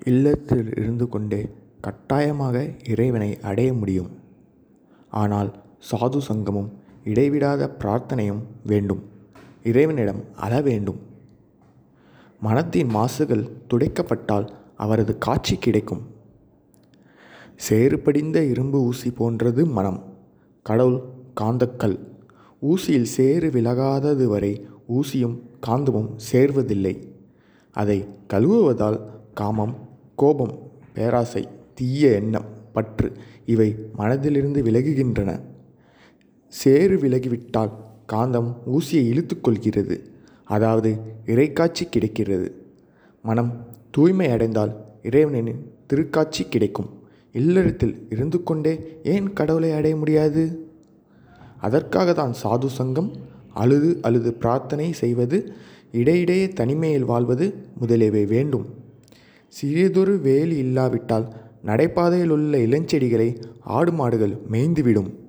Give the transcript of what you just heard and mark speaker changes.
Speaker 1: இல்லத்தில் இருந்து கொண்டே கட்டாயமாக இறைவனை அடைய முடியும் ஆனால் சாது சங்கமும் இடைவிடாத பிரார்த்தனையும் வேண்டும் இறைவனிடம் அழ வேண்டும் மனத்தின் மாசுகள் துடைக்கப்பட்டால் அவரது காட்சி கிடைக்கும் சேறு படிந்த இரும்பு ஊசி போன்றது மனம் கடவுள் காந்தக்கல் ஊசியில் சேறு விலகாதது வரை ஊசியும் காந்தமும் சேர்வதில்லை அதை கழுவுவதால் காமம் கோபம் பேராசை தீய எண்ணம் பற்று இவை மனதிலிருந்து விலகுகின்றன சேறு விலகிவிட்டால் காந்தம் ஊசியை இழுத்துக் கொள்கிறது அதாவது இறைக்காட்சி கிடைக்கிறது மனம் தூய்மை அடைந்தால் இறைவனின் திருக்காட்சி கிடைக்கும் இல்லறத்தில் இருந்து கொண்டே ஏன் கடவுளை அடைய முடியாது அதற்காக தான் சாது சங்கம் அழுது அழுது பிரார்த்தனை செய்வது இடையிடையே தனிமையில் வாழ்வது முதலியவை வேண்டும் சிறியதொரு வேலி இல்லாவிட்டால் நடைபாதையில் உள்ள இளஞ்செடிகளை ஆடு மாடுகள் மேய்ந்துவிடும்